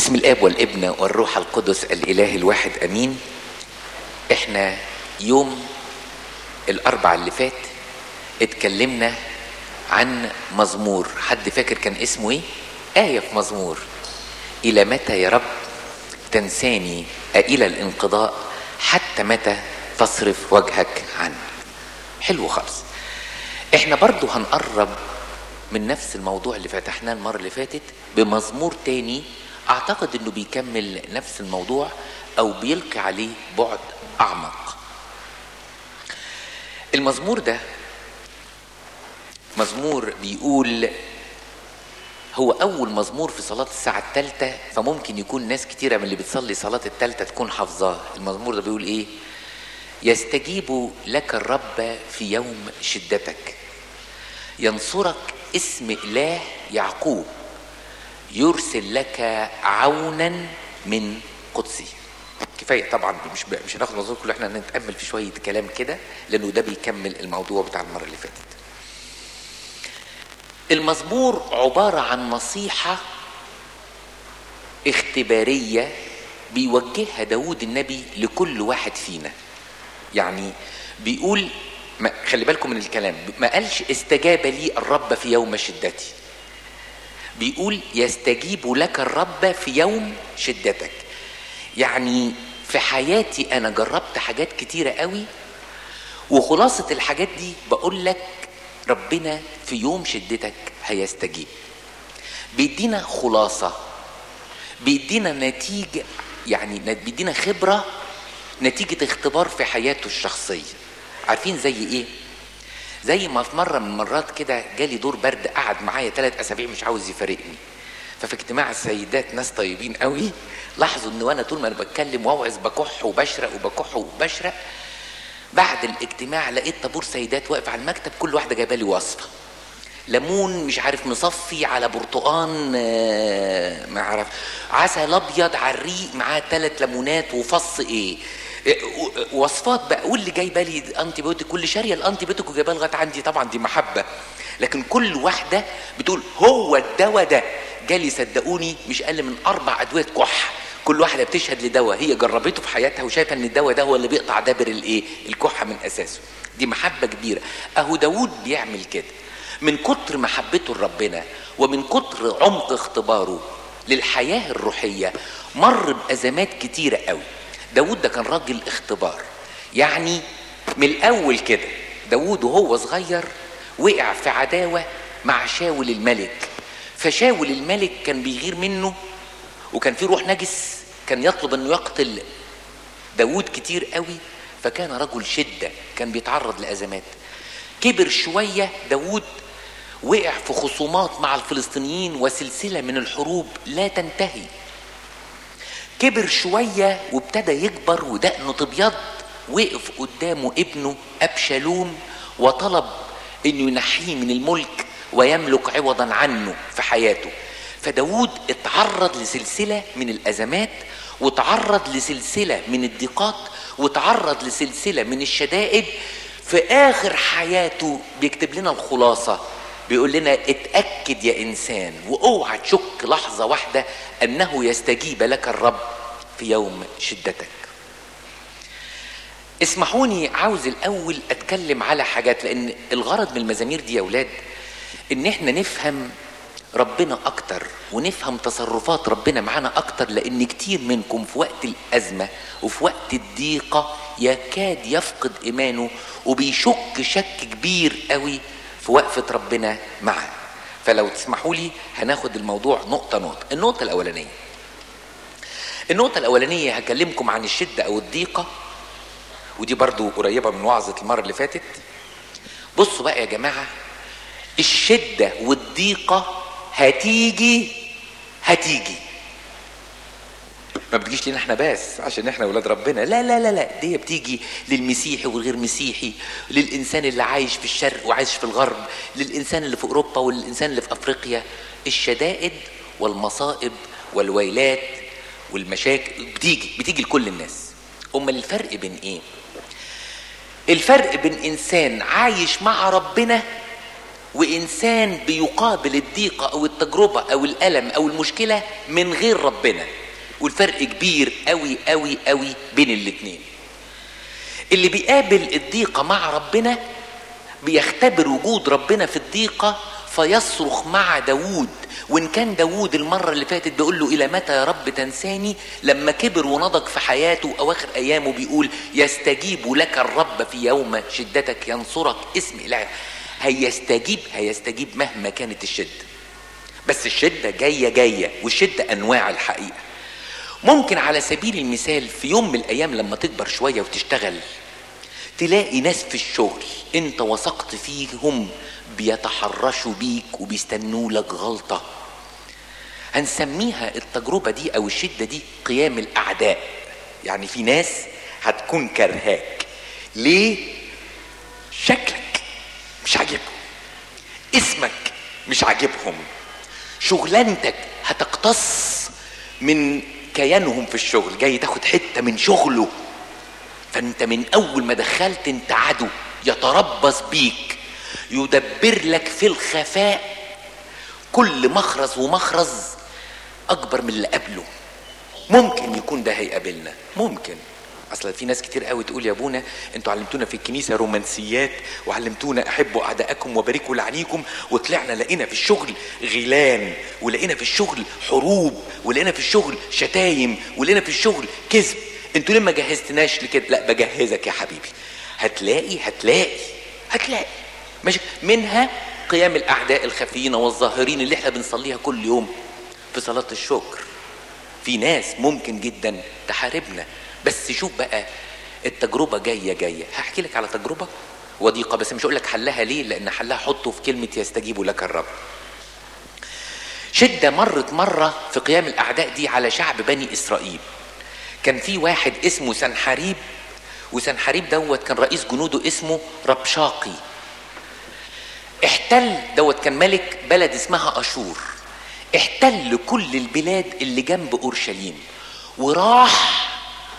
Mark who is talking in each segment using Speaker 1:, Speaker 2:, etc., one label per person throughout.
Speaker 1: بسم الاب والابن والروح القدس الاله الواحد امين احنا يوم الاربع اللي فات اتكلمنا عن مزمور حد فاكر كان اسمه ايه ايه في مزمور الى متى يا رب تنساني الى الانقضاء حتى متى تصرف وجهك عني حلو خالص احنا برضو هنقرب من نفس الموضوع اللي فتحناه المرة اللي فاتت بمزمور تاني اعتقد انه بيكمل نفس الموضوع او بيلقي عليه بعد اعمق المزمور ده مزمور بيقول هو اول مزمور في صلاة الساعة الثالثة فممكن يكون ناس كتيرة من اللي بتصلي صلاة الثالثة تكون حافظاه المزمور ده بيقول ايه يستجيب لك الرب في يوم شدتك ينصرك اسم اله يعقوب يرسل لك عونا من قدسه كفايه طبعا مش مش هناخد الموضوع كله احنا هنتامل في شويه كلام كده لانه ده بيكمل الموضوع بتاع المره اللي فاتت المزمور عباره عن نصيحه اختباريه بيوجهها داود النبي لكل واحد فينا يعني بيقول ما خلي بالكم من الكلام ما قالش استجاب لي الرب في يوم شدتي بيقول يستجيب لك الرب في يوم شدتك يعني في حياتي انا جربت حاجات كتيره قوي وخلاصه الحاجات دي بقول لك ربنا في يوم شدتك هيستجيب بيدينا خلاصه بيدينا نتيجه يعني بيدينا خبره نتيجه اختبار في حياته الشخصيه عارفين زي ايه زي ما في مره من المرات كده جالي دور برد قعد معايا ثلاث اسابيع مش عاوز يفارقني ففي اجتماع السيدات ناس طيبين قوي لاحظوا ان وانا طول ما انا بتكلم واوعظ بكح وبشرق وبكح وبشرق بعد الاجتماع لقيت طابور سيدات واقف على المكتب كل واحده جايبه لي وصفه ليمون مش عارف مصفي على برتقان آه ما اعرف عسل ابيض على الريق معاه ثلاث ليمونات وفص ايه وصفات بقى واللي جايبه لي انتي بيوتيك واللي شاريه الانتي بيوتيك وجايبها لغايه عندي طبعا دي محبه لكن كل واحده بتقول هو الدواء ده جالي صدقوني مش اقل من اربع ادويه كح كل واحده بتشهد لدواء هي جربته في حياتها وشايفه ان الدواء ده هو اللي بيقطع دابر الايه الكحه من اساسه دي محبه كبيره اهو داوود بيعمل كده من كتر محبته لربنا ومن كتر عمق اختباره للحياه الروحيه مر بازمات كتيره قوي داود ده كان راجل اختبار يعني من الاول كده داود وهو صغير وقع في عداوة مع شاول الملك فشاول الملك كان بيغير منه وكان في روح نجس كان يطلب انه يقتل داود كتير قوي فكان رجل شدة كان بيتعرض لأزمات كبر شوية داود وقع في خصومات مع الفلسطينيين وسلسلة من الحروب لا تنتهي كبر شوية وابتدى يكبر ودقنه تبيض وقف قدامه ابنه أبشالوم وطلب انه ينحيه من الملك ويملك عوضا عنه في حياته فداود اتعرض لسلسلة من الأزمات وتعرض لسلسلة من الضيقات وتعرض لسلسلة من الشدائد في آخر حياته بيكتب لنا الخلاصة بيقول لنا اتأكد يا إنسان وأوعى تشك لحظة واحدة أنه يستجيب لك الرب في يوم شدتك اسمحوني عاوز الأول أتكلم على حاجات لأن الغرض من المزامير دي يا أولاد إن إحنا نفهم ربنا أكتر ونفهم تصرفات ربنا معانا أكتر لأن كتير منكم في وقت الأزمة وفي وقت الضيقة يكاد يفقد إيمانه وبيشك شك كبير قوي في وقفة ربنا معاه فلو تسمحوا لي هناخد الموضوع نقطة نقطة النقطة الأولانية النقطة الأولانية هكلمكم عن الشدة أو الضيقة ودي برضو قريبة من وعظة المرة اللي فاتت بصوا بقى يا جماعة الشدة والضيقة هتيجي هتيجي ما بتجيش لنا احنا بس عشان احنا ولاد ربنا لا لا لا لا دي بتيجي للمسيحي والغير مسيحي للانسان اللي عايش في الشرق وعايش في الغرب للانسان اللي في اوروبا وللانسان اللي في افريقيا الشدائد والمصائب والويلات والمشاكل بتيجي بتيجي لكل الناس امال الفرق بين ايه الفرق بين انسان عايش مع ربنا وانسان بيقابل الضيقه او التجربه او الالم او المشكله من غير ربنا والفرق كبير قوي قوي قوي بين الاتنين اللي بيقابل الضيقه مع ربنا بيختبر وجود ربنا في الضيقه فيصرخ مع داوود وان كان داوود المره اللي فاتت بيقول له الى متى يا رب تنساني لما كبر ونضج في حياته اواخر ايامه بيقول يستجيب لك الرب في يوم شدتك ينصرك اسم اله هيستجيب هيستجيب مهما كانت الشده بس الشده جايه جايه والشده انواع الحقيقه ممكن على سبيل المثال في يوم من الايام لما تكبر شويه وتشتغل تلاقي ناس في الشغل انت وثقت فيهم بيتحرشوا بيك وبيستنوا لك غلطة هنسميها التجربة دي أو الشدة دي قيام الأعداء يعني في ناس هتكون كرهاك ليه شكلك مش عاجبهم اسمك مش عاجبهم شغلانتك هتقتص من كيانهم في الشغل جاي تاخد حتة من شغله فانت من اول ما دخلت انت عدو يتربص بيك يدبر لك في الخفاء كل مخرز ومخرز اكبر من اللي قبله ممكن يكون ده هيقابلنا ممكن اصل في ناس كتير قوي تقول يا ابونا انتوا علمتونا في الكنيسه رومانسيات وعلمتونا احبوا اعدائكم وباركوا لعنيكم وطلعنا لقينا في الشغل غيلان ولقينا في الشغل حروب ولقينا في الشغل شتايم ولقينا في الشغل كذب انتوا ليه ما جهزتناش لكده لا بجهزك يا حبيبي هتلاقي هتلاقي هتلاقي ماشي منها قيام الاعداء الخفيين والظاهرين اللي احنا بنصليها كل يوم في صلاه الشكر في ناس ممكن جدا تحاربنا بس شوف بقى التجربة جاية جاية هحكي لك على تجربة وضيقة بس مش هقول لك حلها ليه لأن حلها حطه في كلمة يستجيب لك الرب شدة مرت مرة في قيام الأعداء دي على شعب بني إسرائيل كان في واحد اسمه سنحريب وسنحريب دوت كان رئيس جنوده اسمه ربشاقي احتل دوت كان ملك بلد اسمها أشور احتل كل البلاد اللي جنب أورشليم وراح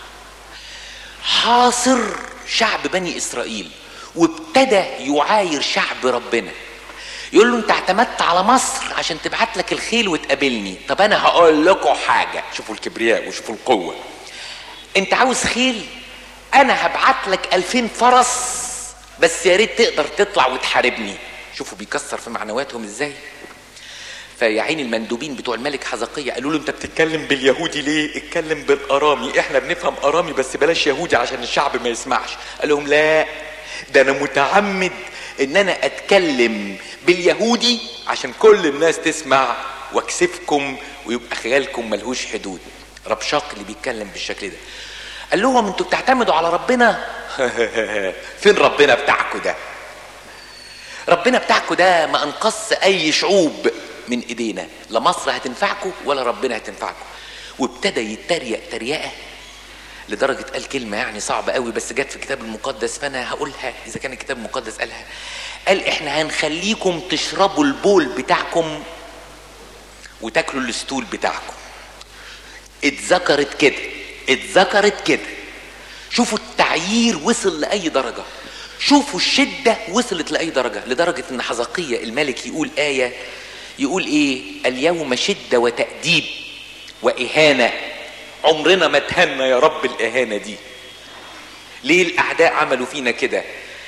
Speaker 1: حاصر شعب بني إسرائيل وابتدى يعاير شعب ربنا يقول له انت اعتمدت على مصر عشان تبعت لك الخيل وتقابلني طب انا هقول لكم حاجه شوفوا الكبرياء وشوفوا القوه انت عاوز خيل انا هبعت لك ألفين فرس بس يا ريت تقدر تطلع وتحاربني شوفوا بيكسر في معنوياتهم ازاي فيا عين المندوبين بتوع الملك حزقية قالوا له انت بتتكلم باليهودي ليه اتكلم بالارامي احنا بنفهم ارامي بس بلاش يهودي عشان الشعب ما يسمعش قال لهم لا ده انا متعمد ان انا اتكلم باليهودي عشان كل الناس تسمع واكسفكم ويبقى خيالكم ملهوش حدود ربشاق اللي بيتكلم بالشكل ده قال لهم انتوا بتعتمدوا على ربنا فين ربنا بتاعكم ده ربنا بتاعكم ده ما انقص اي شعوب من ايدينا لا مصر هتنفعكم ولا ربنا هتنفعكم وابتدى يتريق تريقه لدرجه قال كلمه يعني صعبه قوي بس جت في الكتاب المقدس فانا هقولها اذا كان الكتاب المقدس قالها قال احنا هنخليكم تشربوا البول بتاعكم وتاكلوا الستول بتاعكم اتذكرت كده اتذكرت كده شوفوا التعيير وصل لاي درجه شوفوا الشده وصلت لاي درجه لدرجه ان حزقية الملك يقول ايه يقول ايه اليوم شده وتاديب واهانه عمرنا ما تهنا يا رب الاهانه دي ليه الاعداء عملوا فينا كده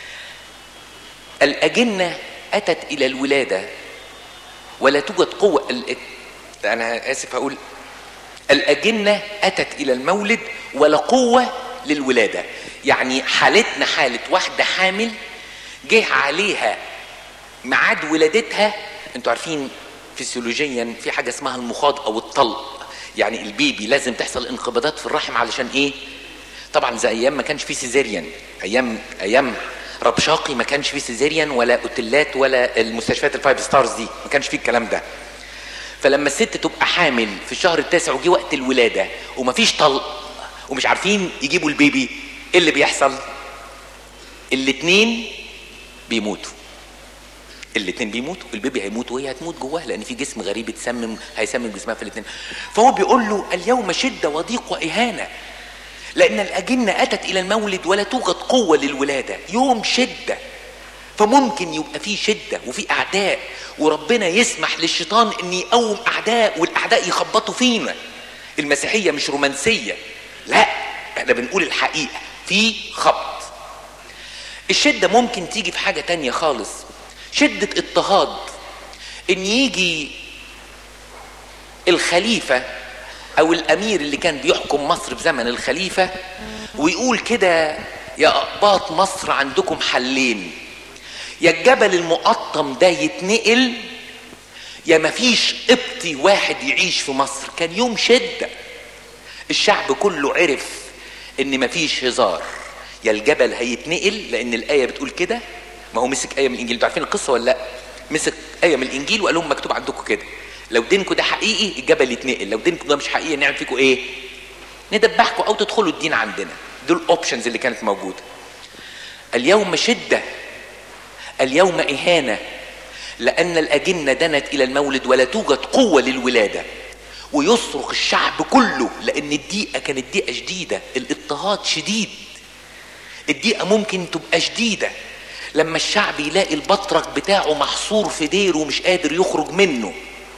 Speaker 1: الاجنه اتت الى الولاده ولا توجد قوه ال... انا اسف هقول الاجنه اتت الى المولد ولا قوه للولاده يعني حالتنا حاله واحده حامل جه عليها ميعاد ولادتها انتوا عارفين فسيولوجيا في حاجه اسمها المخاض او الطلق يعني البيبي لازم تحصل انقباضات في الرحم علشان ايه طبعا زي ايام ما كانش في سيزيريان ايام ايام ربشاقي ما كانش في سيزيريان ولا اوتيلات ولا المستشفيات الفايف ستارز دي ما كانش في الكلام ده فلما الست تبقى حامل في الشهر التاسع وجي وقت الولاده ومفيش طلق ومش عارفين يجيبوا البيبي ايه اللي بيحصل الاتنين بيموتوا الاتنين بيموتوا البيبي هيموت وهي هتموت جواها لان في جسم غريب اتسمم هيسمم جسمها في الاتنين فهو بيقول له اليوم شده وضيق واهانه لان الاجنه اتت الى المولد ولا توجد قوه للولاده يوم شده فممكن يبقى في شده وفي اعداء وربنا يسمح للشيطان ان يقوم اعداء والاعداء يخبطوا فينا المسيحيه مش رومانسيه لا احنا بنقول الحقيقه في خبط الشده ممكن تيجي في حاجه تانية خالص شده اضطهاد ان يجي الخليفه او الامير اللي كان بيحكم مصر في زمن الخليفه ويقول كده يا اقباط مصر عندكم حلين يا الجبل المقطم ده يتنقل يا مفيش قبطي واحد يعيش في مصر كان يوم شده الشعب كله عرف ان مفيش هزار يا الجبل هيتنقل لان الايه بتقول كده ما هو مسك ايه من الانجيل انتوا عارفين القصه ولا لا مسك ايه من الانجيل وقال لهم مكتوب عندكم كده لو دينكم ده حقيقي الجبل يتنقل لو دينكم ده مش حقيقي نعمل فيكم ايه ندبحكم او تدخلوا الدين عندنا دول الاوبشنز اللي كانت موجوده اليوم شده اليوم اهانه لان الاجنه دنت الى المولد ولا توجد قوه للولاده ويصرخ الشعب كله لان الضيقه كانت ضيقه شديده الاضطهاد شديد الضيقه ممكن تبقى شديده لما الشعب يلاقي البطرك بتاعه محصور في دير ومش قادر يخرج منه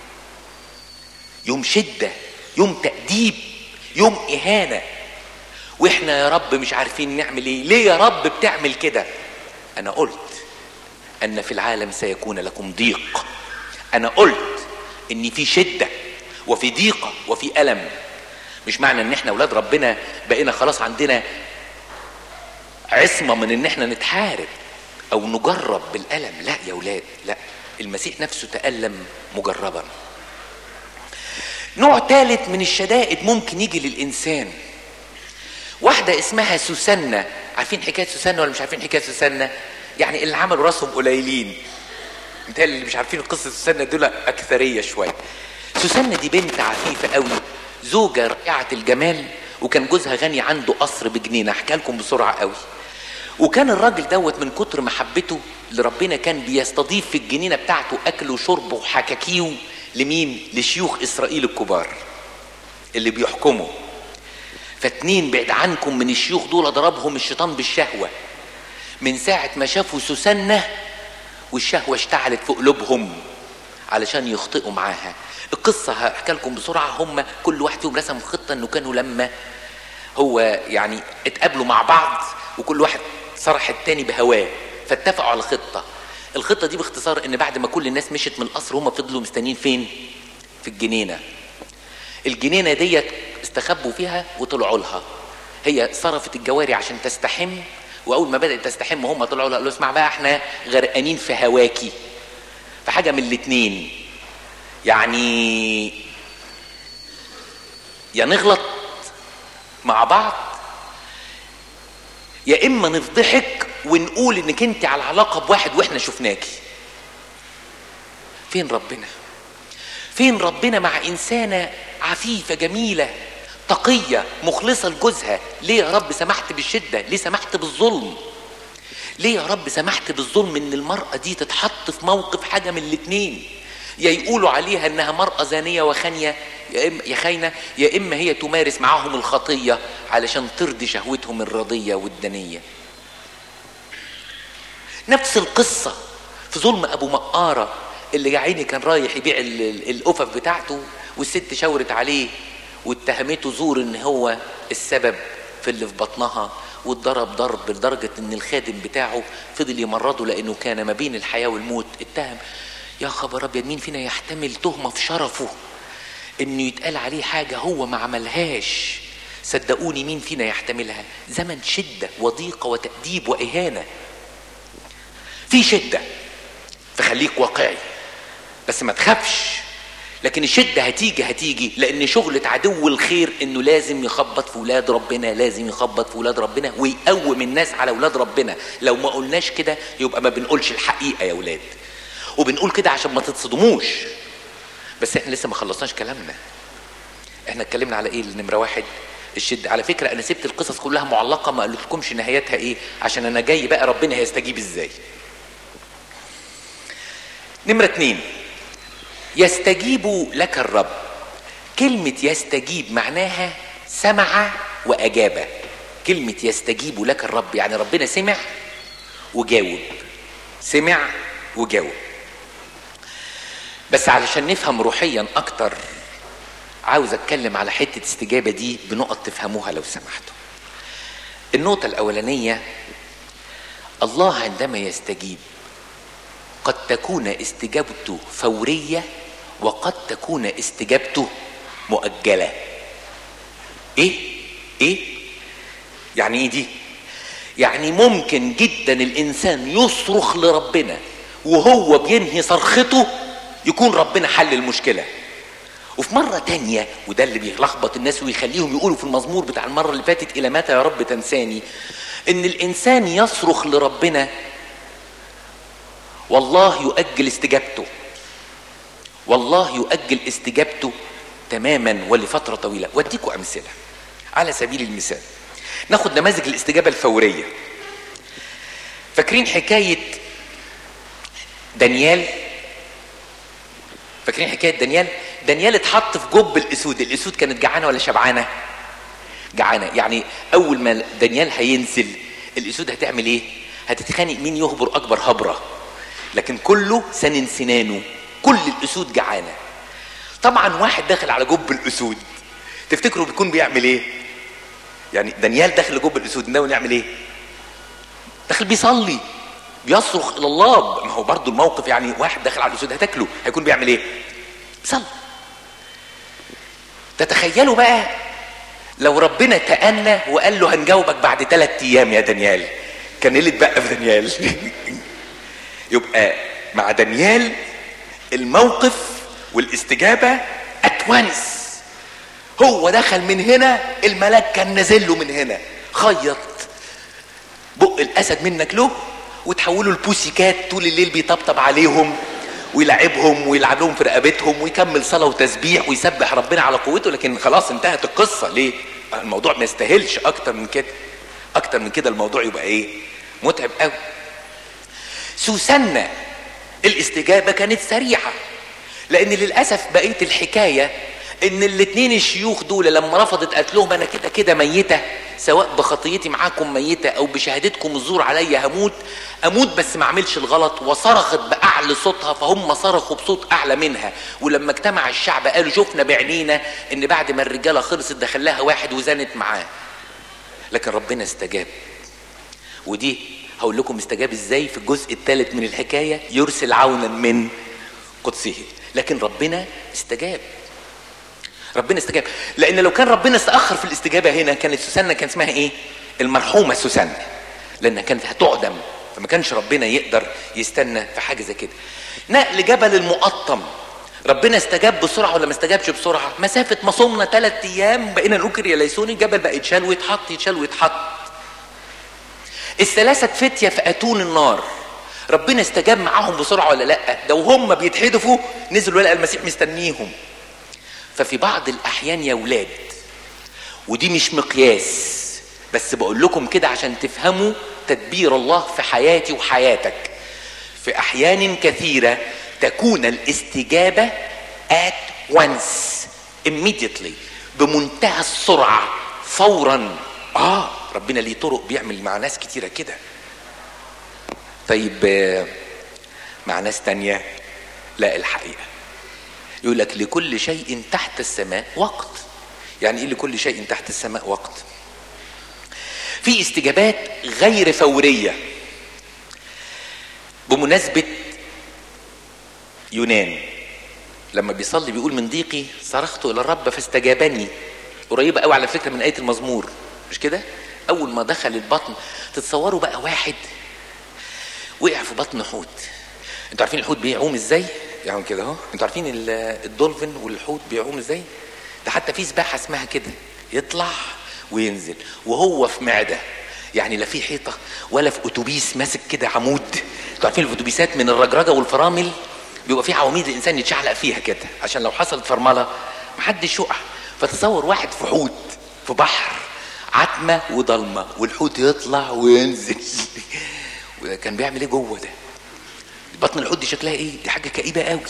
Speaker 1: يوم شده يوم تأديب يوم إهانة وإحنا يا رب مش عارفين نعمل إيه ليه يا رب بتعمل كده أنا قلت أن في العالم سيكون لكم ضيق أنا قلت إن في شدة وفي ضيقة وفي ألم مش معنى إن إحنا أولاد ربنا بقينا خلاص عندنا عصمة من إن إحنا نتحارب أو نجرب بالألم لا يا أولاد لا المسيح نفسه تألم مجربا نوع ثالث من الشدائد ممكن يجي للإنسان واحدة اسمها سوسنة عارفين حكاية سوسنة ولا مش عارفين حكاية سوسنة يعني اللي عملوا راسهم قليلين متهيألي اللي مش عارفين قصة سوسنة دول أكثرية شوية سوسنة دي بنت عفيفة قوي زوجة رائعة الجمال وكان جوزها غني عنده قصر بجنينة أحكي لكم بسرعة قوي وكان الراجل دوت من كتر محبته لربنا كان بيستضيف في الجنينة بتاعته أكل وشرب وحكاكيه لمين؟ لشيوخ إسرائيل الكبار اللي بيحكموا فاتنين بعد عنكم من الشيوخ دول ضربهم الشيطان بالشهوة من ساعة ما شافوا سوسنة والشهوة اشتعلت في قلوبهم علشان يخطئوا معاها القصة هحكي لكم بسرعة هم كل واحد فيهم رسم خطة انه كانوا لما هو يعني اتقابلوا مع بعض وكل واحد صرح التاني بهواه فاتفقوا على خطة الخطة دي باختصار ان بعد ما كل الناس مشت من القصر هم فضلوا مستنيين فين في الجنينة الجنينة ديت استخبوا فيها وطلعوا لها هي صرفت الجواري عشان تستحم واول ما بدات تستحم هم طلعوا لها قالوا اسمع بقى احنا غرقانين في هواكي فحاجه من الاتنين يعني يا نغلط مع بعض يا اما نفضحك ونقول انك انت على علاقه بواحد واحنا شفناكي فين ربنا فين ربنا مع انسانه عفيفه جميله تقيه مخلصه لجوزها ليه يا رب سمحت بالشده ليه سمحت بالظلم ليه يا رب سمحت بالظلم ان المراه دي تتحط في موقف حاجه من الاتنين يا يقولوا عليها انها مراه زانيه وخانيه يا اما يا خاينه يا اما هي تمارس معاهم الخطيه علشان ترضي شهوتهم الرضيه والدنيه نفس القصه في ظلم ابو مقاره اللي يا عيني كان رايح يبيع القفف بتاعته والست شاورت عليه واتهمته زور ان هو السبب في اللي في بطنها واتضرب ضرب لدرجة ان الخادم بتاعه فضل يمرضه لانه كان ما بين الحياة والموت اتهم يا خبر ابيض مين فينا يحتمل تهمة في شرفه انه يتقال عليه حاجة هو ما عملهاش صدقوني مين فينا يحتملها زمن شدة وضيقة وتأديب وإهانة في شدة فخليك واقعي بس ما تخافش لكن الشدة هتيجي هتيجي لأن شغلة عدو الخير إنه لازم يخبط في ولاد ربنا لازم يخبط في ولاد ربنا ويقوم الناس على ولاد ربنا لو ما قلناش كده يبقى ما بنقولش الحقيقة يا ولاد وبنقول كده عشان ما تتصدموش بس احنا لسه ما خلصناش كلامنا احنا اتكلمنا على ايه النمرة واحد الشدة على فكرة أنا سبت القصص كلها معلقة ما قلتلكمش نهايتها إيه عشان أنا جاي بقى ربنا هيستجيب إزاي نمرة اتنين يستجيب لك الرب كلمة يستجيب معناها سمع وأجاب كلمة يستجيب لك الرب يعني ربنا سمع وجاوب سمع وجاوب بس علشان نفهم روحيا اكتر عاوز اتكلم على حته استجابه دي بنقط تفهموها لو سمحتوا النقطه الاولانيه الله عندما يستجيب قد تكون استجابته فوريه وقد تكون استجابته مؤجله ايه ايه يعني ايه دي يعني ممكن جدا الانسان يصرخ لربنا وهو بينهي صرخته يكون ربنا حل المشكله وفي مرة تانية وده اللي بيلخبط الناس ويخليهم يقولوا في المزمور بتاع المرة اللي فاتت إلى متى يا رب تنساني إن الإنسان يصرخ لربنا والله يؤجل استجابته والله يؤجل استجابته تماما ولفترة طويلة واديكم أمثلة على سبيل المثال ناخد نماذج الاستجابة الفورية فاكرين حكاية دانيال فاكرين حكاية دانيال دانيال اتحط في جب الاسود الاسود كانت جعانة ولا شبعانة جعانة يعني اول ما دانيال هينزل الاسود هتعمل ايه هتتخانق مين يهبر اكبر هبرة لكن كله سنن سنانه كل الاسود جعانة طبعا واحد داخل على جب الاسود تفتكروا بيكون بيعمل ايه يعني دانيال داخل جب الاسود ناوي نعمل ايه داخل بيصلي بيصرخ الى الله ما هو برضو الموقف يعني واحد داخل على الاسود هتاكله هيكون بيعمل ايه بيصلي تتخيلوا بقى لو ربنا تأنى وقال له هنجاوبك بعد ثلاث ايام يا دانيال كان ايه اللي اتبقى في دانيال يبقى مع دانيال الموقف والاستجابه اتونس هو دخل من هنا الملاك كان نازل له من هنا خيط بق الاسد منك له وتحولوا البوسي كات طول الليل بيطبطب عليهم ويلعبهم ويلعب لهم في رقبتهم ويكمل صلاه وتسبيح ويسبح ربنا على قوته لكن خلاص انتهت القصه ليه؟ الموضوع ما يستاهلش اكتر من كده اكتر من كده الموضوع يبقى ايه؟ متعب قوي سوسنة الاستجابة كانت سريعة لأن للأسف بقية الحكاية إن الاتنين الشيوخ دول لما رفضت قالت لهم أنا كده كده ميتة سواء بخطيتي معاكم ميتة أو بشهادتكم الزور عليا هموت أموت بس ما أعملش الغلط وصرخت بأعلى صوتها فهم صرخوا بصوت أعلى منها ولما اجتمع الشعب قالوا شفنا بعينينا إن بعد ما الرجالة خلصت دخل لها واحد وزنت معاه لكن ربنا استجاب ودي هقول لكم استجاب ازاي في الجزء الثالث من الحكايه يرسل عونا من قدسه لكن ربنا استجاب ربنا استجاب لان لو كان ربنا استاخر في الاستجابه هنا كانت سوسنه كان اسمها ايه المرحومه سوسنه لانها كانت هتعدم فما كانش ربنا يقدر يستنى في حاجه زي كده نقل جبل المقطم ربنا استجاب بسرعه ولا ما استجابش بسرعه مسافه ما صمنا ثلاث ايام بقينا ننكر يا ليسوني الجبل بقى يتشال ويتحط يتشال ويتحط الثلاثة فتية في أتون النار ربنا استجاب معاهم بسرعة ولا لأ ده وهم بيتحدفوا نزلوا لقى المسيح مستنيهم ففي بعض الأحيان يا ولاد ودي مش مقياس بس بقول لكم كده عشان تفهموا تدبير الله في حياتي وحياتك في أحيان كثيرة تكون الاستجابة at once immediately بمنتهى السرعة فورا اه ربنا ليه طرق بيعمل مع ناس كتيرة كده طيب مع ناس تانية لا الحقيقة يقول لك لكل شيء تحت السماء وقت يعني ايه لكل شيء تحت السماء وقت في استجابات غير فورية بمناسبة يونان لما بيصلي بيقول من ضيقي صرخت الى الرب فاستجابني قريبة قوي على فكرة من آية المزمور مش كده اول ما دخل البطن تتصوروا بقى واحد وقع في بطن حوت انتوا عارفين الحوت بيعوم ازاي يعني كده اهو انتوا عارفين الدولفين والحوت بيعوم ازاي ده حتى في سباحه اسمها كده يطلع وينزل وهو في معده يعني لا في حيطه ولا في اتوبيس ماسك كده عمود انتوا عارفين الاتوبيسات من الرجرجه والفرامل بيبقى في عواميد الانسان يتشعلق فيها كده عشان لو حصلت فرمله محدش يقع فتصور واحد في حوت في بحر عتمة وضلمة والحوت يطلع وينزل كان بيعمل ايه جوه ده بطن الحوت دي شكلها ايه دي حاجة كئيبة قوي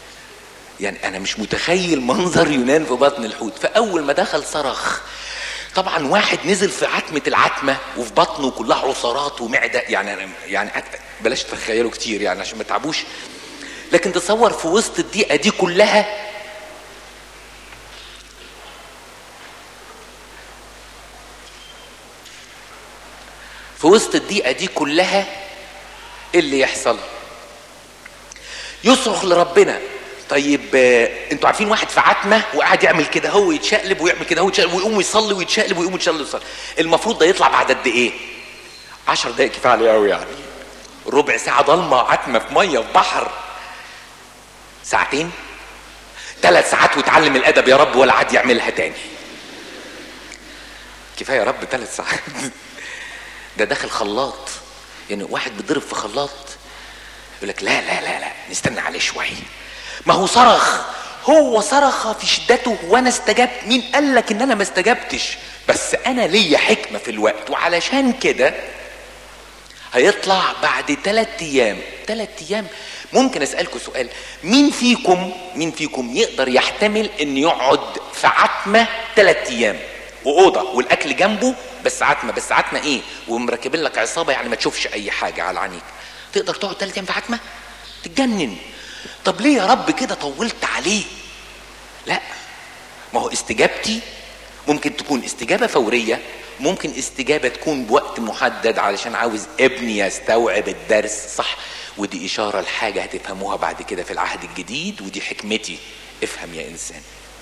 Speaker 1: يعني انا مش متخيل منظر يونان في بطن الحوت فاول ما دخل صرخ طبعا واحد نزل في عتمة العتمة وفي بطنه كلها عصارات ومعدة يعني أنا يعني بلاش تتخيلوا كتير يعني عشان ما تعبوش لكن تصور في وسط الضيقة دي كلها في وسط الضيقة دي كلها ايه اللي يحصل يصرخ لربنا طيب آه، انتوا عارفين واحد في عتمه وقاعد يعمل كده هو يتشقلب ويعمل كده هو يتشقلب ويقوم يصلي ويتشقلب ويقوم يتشقلب ويصلي المفروض ده يطلع بعد قد ايه 10 دقايق كفايه عليه قوي يعني ربع ساعه ضلمه عتمه في ميه في بحر ساعتين ثلاث ساعات وتعلم الادب يا رب ولا عاد يعملها تاني كفايه يا رب ثلاث ساعات ده داخل خلاط يعني واحد بيضرب في خلاط يقول لك لا لا لا لا نستنى عليه شويه ما هو صرخ هو صرخ في شدته وانا استجبت مين قال لك ان انا ما استجبتش بس انا ليا حكمه في الوقت وعلشان كده هيطلع بعد ثلاث ايام ثلاث ايام ممكن اسالكم سؤال مين فيكم مين فيكم يقدر يحتمل ان يقعد في عتمه ثلاث ايام واوضه والاكل جنبه بس عتمه بس عتمه ايه ومركبين لك عصابه يعني ما تشوفش اي حاجه على عينيك تقدر تقعد ثلاث ايام في عتمه تتجنن طب ليه يا رب كده طولت عليه لا ما هو استجابتي ممكن تكون استجابة فورية ممكن استجابة تكون بوقت محدد علشان عاوز ابني يستوعب الدرس صح ودي إشارة لحاجة هتفهموها بعد كده في العهد الجديد ودي حكمتي افهم يا إنسان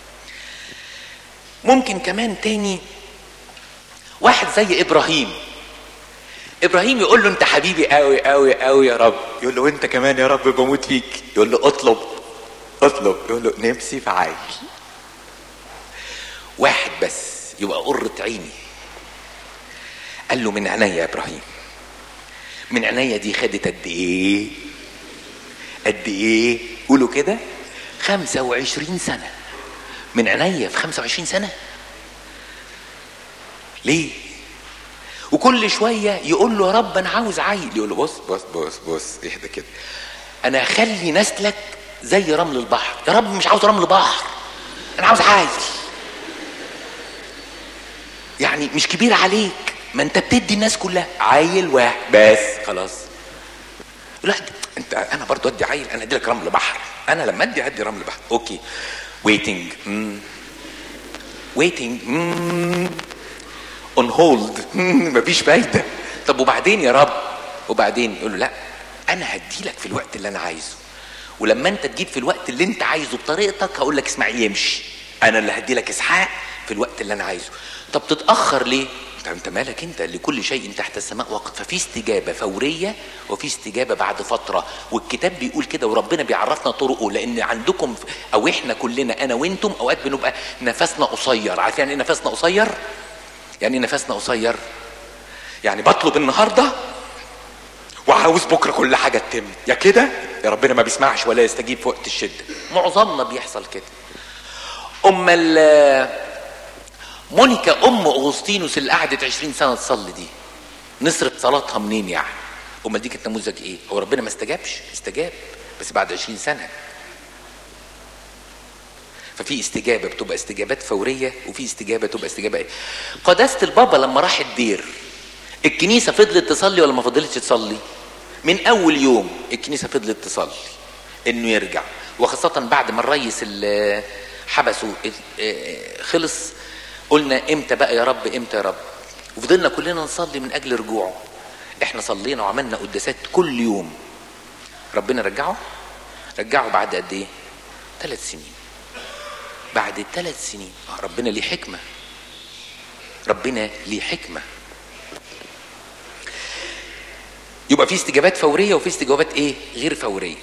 Speaker 1: ممكن كمان تاني واحد زي إبراهيم ابراهيم يقول له انت حبيبي قوي قوي قوي يا رب يقول له وانت كمان يا رب بموت فيك يقول له اطلب اطلب يقول له نفسي في عيل واحد بس يبقى قرة عيني قال له من عينيا يا ابراهيم من عينيا دي خدت قد ايه قد ايه قولوا كده 25 سنة من عينيا في 25 سنة ليه وكل شويه يقول له يا رب انا عاوز عيل يقول له بص بص بص بص اهدى كده انا اخلي نسلك زي رمل البحر يا رب مش عاوز رمل بحر انا عاوز عيل يعني مش كبير عليك ما انت بتدي الناس كلها عيل واحد بس خلاص لا انت انا برضو ادي عيل انا ادي لك رمل بحر انا لما ادي ادي رمل بحر اوكي ويتنج ويتنج اون هولد مفيش فايده طب وبعدين يا رب وبعدين يقول له لا انا هدي لك في الوقت اللي انا عايزه ولما انت تجيب في الوقت اللي انت عايزه بطريقتك هقول لك اسماعيل يمشي انا اللي هدي لك اسحاق في الوقت اللي انا عايزه طب تتاخر ليه انت انت مالك انت لكل شيء تحت السماء وقت ففي استجابه فوريه وفي استجابه بعد فتره والكتاب بيقول كده وربنا بيعرفنا طرقه لان عندكم او احنا كلنا انا وانتم اوقات بنبقى نفسنا قصير عارفين يعني ايه نفسنا قصير يعني نفسنا قصير يعني بطلب النهارده وعاوز بكره كل حاجه تتم يا كده يا ربنا ما بيسمعش ولا يستجيب في وقت الشده معظمنا بيحصل كده ام مونيكا ام اغسطينوس اللي قعدت 20 سنه تصلي دي نصرت صلاتها منين يعني امال دي كانت نموذج ايه هو ربنا ما استجابش استجاب بس بعد 20 سنه ففي استجابه بتبقى استجابات فوريه وفي استجابه تبقى استجابه ايه قداسه البابا لما راح الدير الكنيسه فضلت تصلي ولا ما فضلتش تصلي من اول يوم الكنيسه فضلت تصلي انه يرجع وخاصه بعد ما الريس اللي حبسه خلص قلنا امتى بقى يا رب امتى يا رب وفضلنا كلنا نصلي من اجل رجوعه احنا صلينا وعملنا قداسات كل يوم ربنا رجعه رجعه بعد قد ايه ثلاث سنين بعد ثلاث سنين آه ربنا ليه حكمة ربنا ليه حكمة يبقى في استجابات فورية وفي استجابات ايه غير فورية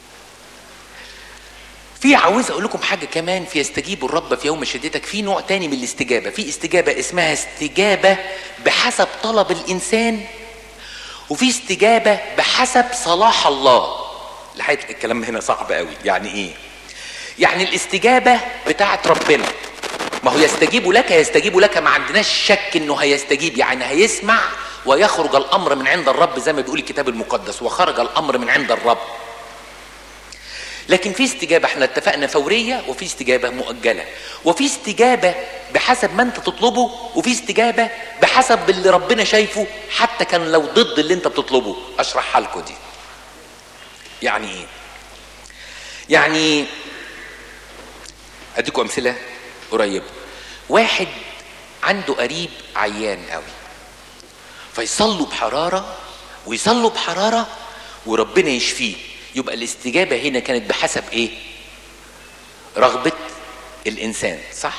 Speaker 1: في عاوز اقول لكم حاجة كمان في يستجيب الرب في يوم شدتك في نوع تاني من الاستجابة في استجابة اسمها استجابة بحسب طلب الانسان وفي استجابة بحسب صلاح الله لحقيقة الكلام هنا صعب قوي يعني ايه يعني الاستجابة بتاعت ربنا ما هو يستجيب لك يستجيب لك ما عندناش شك انه هيستجيب يعني هيسمع ويخرج الامر من عند الرب زي ما بيقول الكتاب المقدس وخرج الامر من عند الرب لكن في استجابه احنا اتفقنا فوريه وفي استجابه مؤجله وفي استجابه بحسب ما انت تطلبه وفي استجابه بحسب اللي ربنا شايفه حتى كان لو ضد اللي انت بتطلبه اشرحها لكم دي يعني ايه يعني اديكم امثله قريبه واحد عنده قريب عيان قوي فيصلوا بحراره ويصلوا بحراره وربنا يشفيه يبقى الاستجابه هنا كانت بحسب ايه رغبه الانسان صح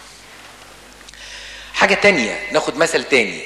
Speaker 1: حاجه تانية ناخد مثل تاني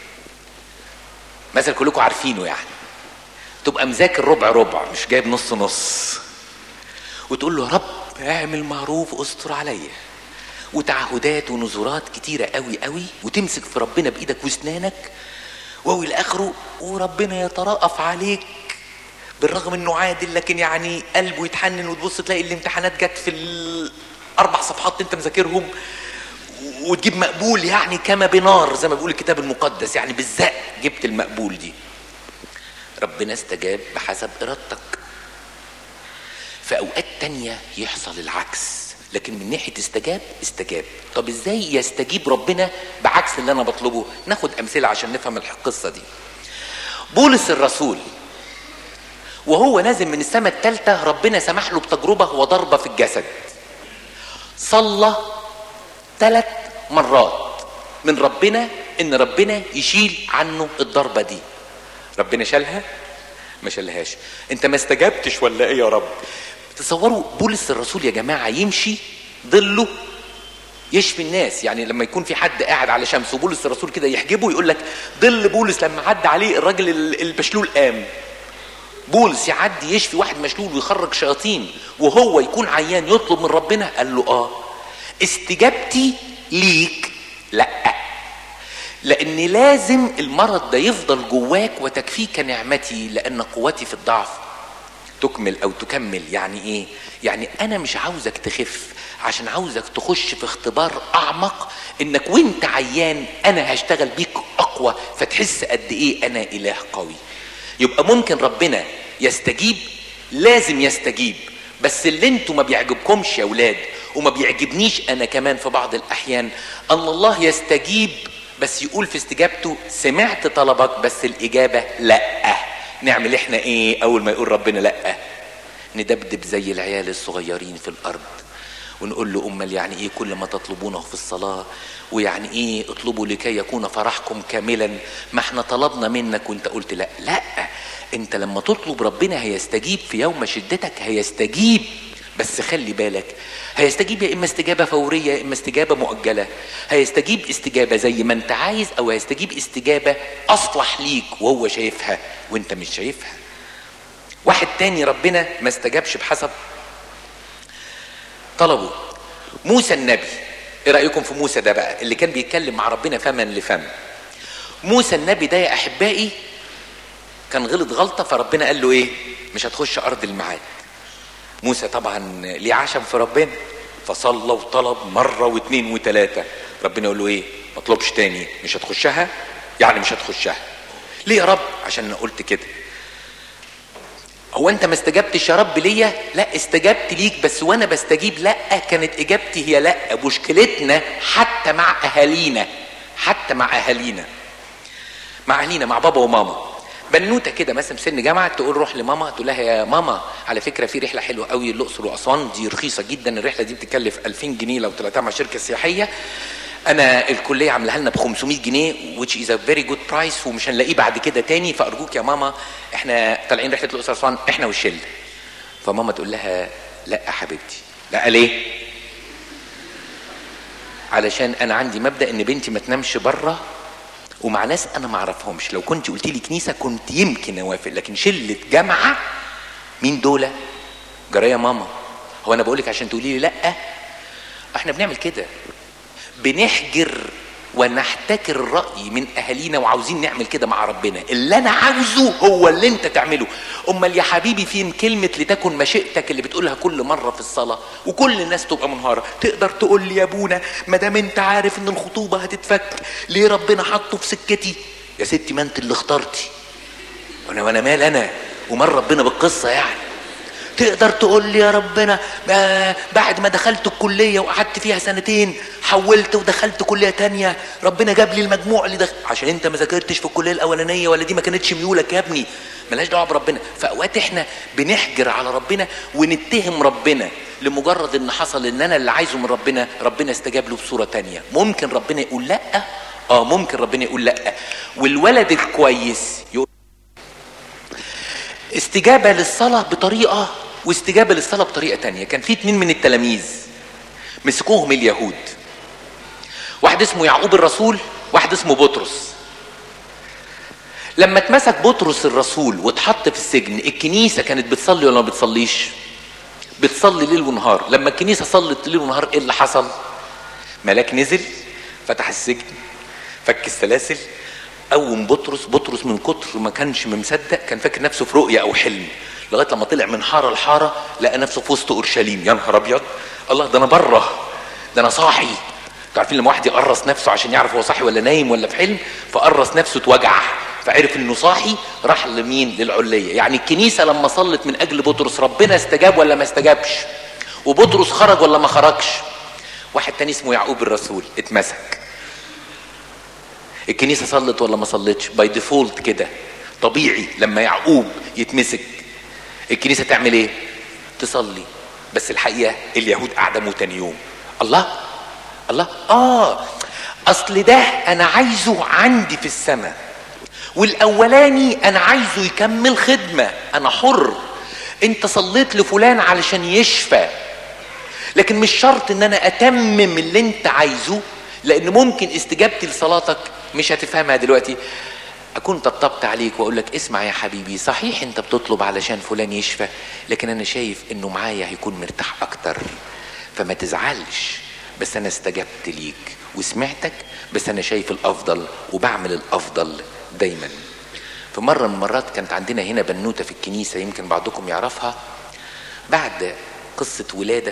Speaker 1: مثل كلكم عارفينه يعني تبقى مذاكر ربع ربع مش جايب نص نص وتقول له يا رب اعمل معروف استر عليا وتعهدات ونذورات كتيرة قوي قوي وتمسك في ربنا بإيدك واسنانك وهو لآخره وربنا يترأف عليك بالرغم انه عادل لكن يعني قلبه يتحنن وتبص تلاقي الامتحانات جت في الاربع صفحات اللي انت مذاكرهم وتجيب مقبول يعني كما بنار زي ما بيقول الكتاب المقدس يعني بالزق جبت المقبول دي ربنا استجاب بحسب ارادتك في اوقات تانية يحصل العكس لكن من ناحيه استجاب استجاب طب ازاي يستجيب ربنا بعكس اللي انا بطلبه ناخد امثله عشان نفهم القصه دي بولس الرسول وهو نازل من السماء الثالثه ربنا سمح له بتجربه وضربه في الجسد صلى ثلاث مرات من ربنا ان ربنا يشيل عنه الضربه دي ربنا شالها ما شالهاش انت ما استجبتش ولا ايه يا رب تصوروا بولس الرسول يا جماعه يمشي ظله يشفي الناس يعني لما يكون في حد قاعد على شمس وبولس الرسول كده يحجبه يقول لك ظل بولس لما عدى عليه الراجل المشلول قام بولس يعدي يشفي واحد مشلول ويخرج شياطين وهو يكون عيان يطلب من ربنا قال له اه استجابتي ليك لا لان لازم المرض ده يفضل جواك وتكفيك نعمتي لان قوتي في الضعف تكمل او تكمل يعني ايه يعني انا مش عاوزك تخف عشان عاوزك تخش في اختبار اعمق انك وانت عيان انا هشتغل بيك اقوى فتحس قد ايه انا اله قوي يبقى ممكن ربنا يستجيب لازم يستجيب بس اللي انتوا ما بيعجبكمش يا ولاد وما بيعجبنيش انا كمان في بعض الاحيان ان الله يستجيب بس يقول في استجابته سمعت طلبك بس الاجابه لا نعمل احنا ايه اول ما يقول ربنا لا ندبدب زي العيال الصغيرين في الارض ونقول له امال يعني ايه كل ما تطلبونه في الصلاه ويعني ايه اطلبوا لكي يكون فرحكم كاملا ما احنا طلبنا منك وانت قلت لا لا انت لما تطلب ربنا هيستجيب في يوم شدتك هيستجيب بس خلي بالك هيستجيب يا اما استجابه فوريه يا اما استجابه مؤجله هيستجيب استجابه زي ما انت عايز او هيستجيب استجابه اصلح ليك وهو شايفها وانت مش شايفها واحد تاني ربنا ما استجابش بحسب طلبه موسى النبي ايه رايكم في موسى ده بقى اللي كان بيتكلم مع ربنا فما لفم موسى النبي ده يا احبائي كان غلط غلطه فربنا قال له ايه مش هتخش ارض الميعاد موسى طبعا ليه عشم في ربنا فصلى وطلب مره واثنين وثلاثه ربنا يقول له ايه ما اطلبش تاني مش هتخشها يعني مش هتخشها ليه يا رب عشان انا قلت كده هو انت ما استجبتش يا رب ليا لا استجبت ليك بس وانا بستجيب لا كانت اجابتي هي لا مشكلتنا حتى مع اهالينا حتى مع اهالينا مع اهالينا مع بابا وماما بنوته كده مثلا سن جامعه تقول روح لماما تقول لها يا ماما على فكره في رحله حلوه قوي الاقصر واسوان دي رخيصه جدا الرحله دي بتكلف 2000 جنيه لو طلعتها مع شركه سياحيه انا الكليه عاملاها لنا ب 500 جنيه which is a very good price ومش هنلاقيه بعد كده تاني فارجوك يا ماما احنا طالعين رحله الاقصر واسوان احنا والشله فماما تقول لها لا يا حبيبتي لا ليه علشان انا عندي مبدا ان بنتي ما تنامش بره ومع ناس انا ما اعرفهمش لو كنت قلت لي كنيسه كنت يمكن اوافق لكن شله جامعه مين دول جرايه ماما هو انا بقول لك عشان تقولي لي لا احنا بنعمل كده بنحجر ونحتكر الرأي من أهالينا وعاوزين نعمل كده مع ربنا اللي أنا عاوزه هو اللي أنت تعمله أمال يا حبيبي فين كلمة لتكن مشيئتك اللي بتقولها كل مرة في الصلاة وكل الناس تبقى منهارة تقدر تقول لي يا أبونا ما دام أنت عارف إن الخطوبة هتتفك ليه ربنا حطه في سكتي يا ستي ما أنت اللي اخترتي وأنا وأنا مال أنا ومال ربنا بالقصة يعني تقدر تقول لي يا ربنا آه، بعد ما دخلت الكليه وقعدت فيها سنتين حولت ودخلت كليه تانية ربنا جاب لي المجموع اللي دخل عشان انت ما ذاكرتش في الكليه الاولانيه ولا دي ما كانتش ميولك يا ابني ملهاش دعوه بربنا فاوقات احنا بنحجر على ربنا ونتهم ربنا لمجرد ان حصل ان انا اللي عايزه من ربنا ربنا استجاب له بصوره تانية ممكن ربنا يقول لا اه ممكن ربنا يقول لا والولد الكويس يقول استجابة للصلاة بطريقة واستجابة للصلاة بطريقة تانية كان في اتنين من التلاميذ مسكوهم اليهود واحد اسمه يعقوب الرسول واحد اسمه بطرس لما اتمسك بطرس الرسول واتحط في السجن الكنيسة كانت بتصلي ولا ما بتصليش بتصلي ليل ونهار لما الكنيسة صلت ليل ونهار ايه اللي حصل ملاك نزل فتح السجن فك السلاسل قوم بطرس بطرس من كتر ما كانش مصدق كان فاكر نفسه في رؤيا او حلم لغايه لما طلع من حاره لحاره لقى نفسه في وسط اورشليم يا نهار ابيض الله ده انا بره ده انا صاحي انتوا عارفين لما واحد يقرص نفسه عشان يعرف هو صاحي ولا نايم ولا في حلم فقرص نفسه اتوجع فعرف انه صاحي راح لمين للعليه يعني الكنيسه لما صلت من اجل بطرس ربنا استجاب ولا ما استجابش وبطرس خرج ولا ما خرجش واحد تاني اسمه يعقوب الرسول اتمسك الكنيسه صلت ولا ما صلتش باي ديفولت كده طبيعي لما يعقوب يتمسك الكنيسه تعمل ايه تصلي بس الحقيقه اليهود اعدموا تاني يوم الله الله اه اصل ده انا عايزه عندي في السماء والاولاني انا عايزه يكمل خدمه انا حر انت صليت لفلان علشان يشفى لكن مش شرط ان انا اتمم اللي انت عايزه لان ممكن استجابتي لصلاتك مش هتفهمها دلوقتي اكون طبطبت عليك واقول لك اسمع يا حبيبي صحيح انت بتطلب علشان فلان يشفى لكن انا شايف انه معايا هيكون مرتاح اكتر فما تزعلش بس انا استجبت ليك وسمعتك بس انا شايف الافضل وبعمل الافضل دايما في مرة من المرات كانت عندنا هنا بنوتة في الكنيسة يمكن بعضكم يعرفها بعد قصة ولادة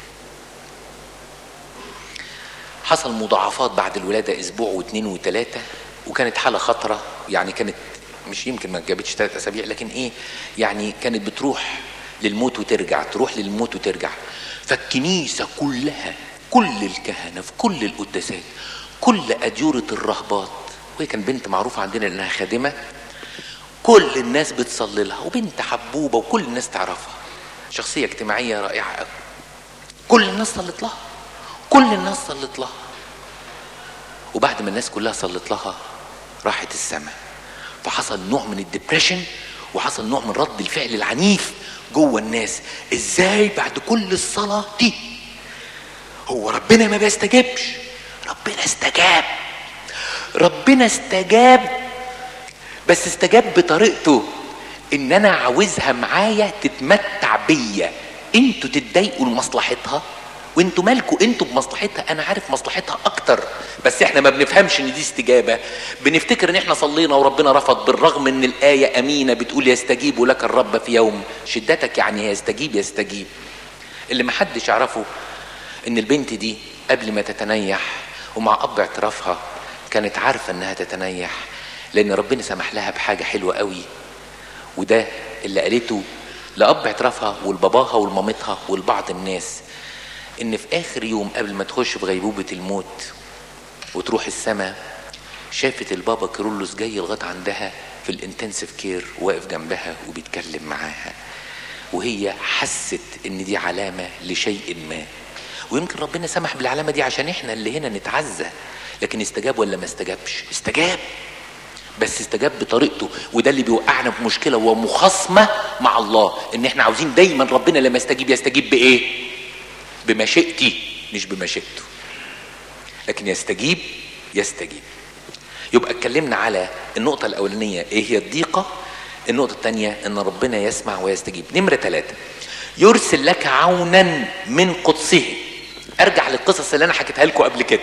Speaker 1: حصل مضاعفات بعد الولادة أسبوع واثنين وثلاثة وكانت حالة خطرة يعني كانت مش يمكن ما جابتش ثلاث أسابيع لكن إيه يعني كانت بتروح للموت وترجع تروح للموت وترجع فالكنيسة كلها كل الكهنة في كل القداسات كل أديرة الرهبات وهي كان بنت معروفة عندنا إنها خادمة كل الناس بتصلي لها وبنت حبوبة وكل الناس تعرفها شخصية اجتماعية رائعة قوي كل الناس صلت لها كل الناس صلت لها وبعد ما الناس كلها صلت لها راحت السماء فحصل نوع من الدبريشن وحصل نوع من رد الفعل العنيف جوه الناس ازاي بعد كل الصلاة دي هو ربنا ما بيستجابش ربنا استجاب ربنا استجاب بس استجاب بطريقته ان انا عاوزها معايا تتمتع بيا انتوا تتضايقوا لمصلحتها وانتوا مالكوا انتوا بمصلحتها انا عارف مصلحتها اكتر بس احنا ما بنفهمش ان دي استجابه بنفتكر ان احنا صلينا وربنا رفض بالرغم ان الايه امينه بتقول يستجيب لك الرب في يوم شدتك يعني يستجيب يستجيب اللي محدش يعرفه ان البنت دي قبل ما تتنيح ومع اب اعترافها كانت عارفه انها تتنيح لان ربنا سمح لها بحاجه حلوه قوي وده اللي قالته لاب اعترافها ولباباها ولمامتها ولبعض الناس ان في اخر يوم قبل ما تخش في غيبوبه الموت وتروح السماء شافت البابا كيرلس جاي لغايه عندها في الانتنسيف كير واقف جنبها وبيتكلم معاها وهي حست ان دي علامه لشيء ما ويمكن ربنا سمح بالعلامه دي عشان احنا اللي هنا نتعزى لكن استجاب ولا ما استجابش استجاب بس استجاب بطريقته وده اللي بيوقعنا في مشكله ومخاصمه مع الله ان احنا عاوزين دايما ربنا لما يستجيب يستجيب بايه بمشيئتي مش بمشيئته لكن يستجيب يستجيب يبقى اتكلمنا على النقطة الأولانية إيه هي الضيقة النقطة الثانية إن ربنا يسمع ويستجيب نمرة ثلاثة يرسل لك عونا من قدسه أرجع للقصص اللي أنا حكيتها لكم قبل كده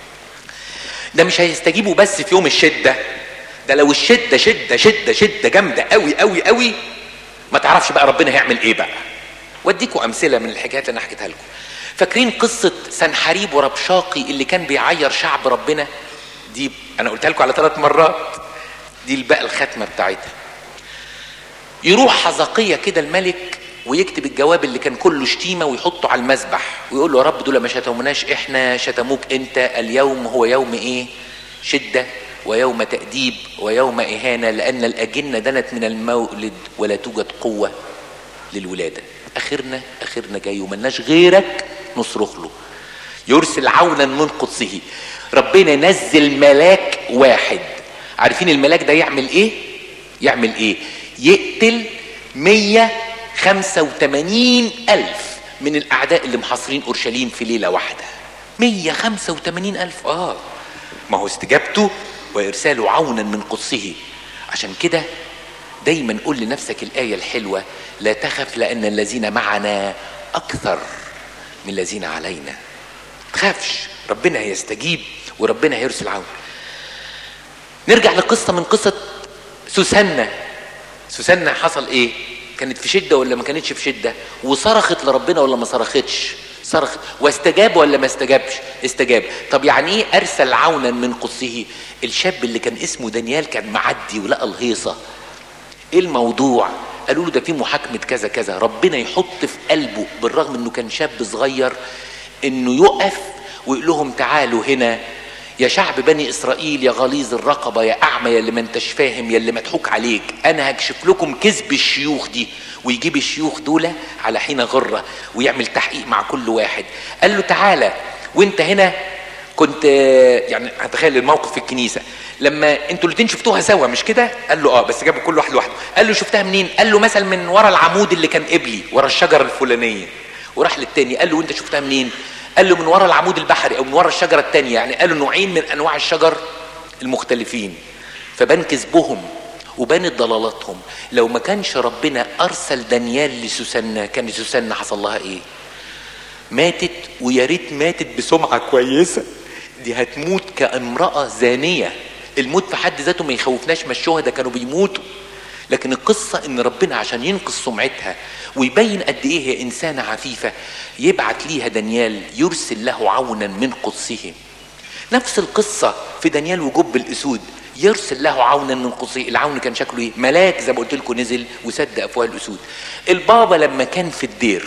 Speaker 1: ده مش هيستجيبوا بس في يوم الشدة ده لو الشدة شدة شدة شدة جامدة قوي قوي قوي ما تعرفش بقى ربنا هيعمل ايه بقى واديكم امثله من الحكايات اللي انا حكيتها لكم فاكرين قصه سنحريب وربشاقي اللي كان بيعير شعب ربنا دي انا قلتها لكم على ثلاث مرات دي بقى الختمه بتاعتها يروح حزقيه كده الملك ويكتب الجواب اللي كان كله شتيمه ويحطه على المذبح ويقول له يا رب دول ما شتموناش احنا شتموك انت اليوم هو يوم ايه شده ويوم تأديب ويوم إهانة لأن الأجنة دنت من المولد ولا توجد قوة للولادة آخرنا آخرنا جاي وملناش غيرك نصرخ له يرسل عونا من قدسه ربنا نزل ملاك واحد عارفين الملاك ده يعمل ايه يعمل ايه يقتل 185 ألف من الأعداء اللي محاصرين أورشليم في ليلة واحدة 185 ألف آه ما هو استجابته وإرساله عونا من قدسه عشان كده دايما قول لنفسك الآية الحلوة لا تخف لأن الذين معنا أكثر من الذين علينا تخافش ربنا هيستجيب وربنا هيرسل عون نرجع لقصة من قصة سوسنة سوسنة حصل ايه كانت في شدة ولا ما كانتش في شدة وصرخت لربنا ولا ما صرختش صرخ واستجاب ولا ما استجابش استجاب طب يعني ايه ارسل عونا من قدسه الشاب اللي كان اسمه دانيال كان معدي ولقى الهيصة ايه الموضوع قالوا له ده في محاكمة كذا كذا ربنا يحط في قلبه بالرغم انه كان شاب صغير انه يقف ويقول لهم تعالوا هنا يا شعب بني اسرائيل يا غليظ الرقبه يا اعمى يا اللي ما انتش فاهم يا اللي مضحوك عليك انا هكشف لكم كذب الشيوخ دي ويجيب الشيوخ دول على حين غره ويعمل تحقيق مع كل واحد قال له تعالى وانت هنا كنت يعني هتخيل الموقف في الكنيسه لما انتوا الاثنين شفتوها سوا مش كده قال له اه بس جابوا كل واحد لوحده قال له شفتها منين قال له مثلا من ورا العمود اللي كان قبلي ورا الشجره الفلانيه وراح للتاني قال له وانت شفتها منين قال له من ورا العمود البحري او من ورا الشجره الثانيه يعني قالوا نوعين من انواع الشجر المختلفين فبان كذبهم وبانت ضلالاتهم لو ما كانش ربنا ارسل دانيال لسوسنة كان سوسنة حصل لها ايه ماتت ويا ريت ماتت بسمعه كويسه دي هتموت كامراه زانيه الموت في حد ذاته ما يخوفناش ما الشهداء كانوا بيموتوا لكن القصة ان ربنا عشان ينقذ سمعتها ويبين قد ايه هي انسانة عفيفة يبعت ليها دانيال يرسل له عونا من قدسه نفس القصة في دانيال وجب الاسود يرسل له عونا من قدسه العون كان شكله ايه ملاك زي ما قلت لكم نزل وسد افواه الاسود البابا لما كان في الدير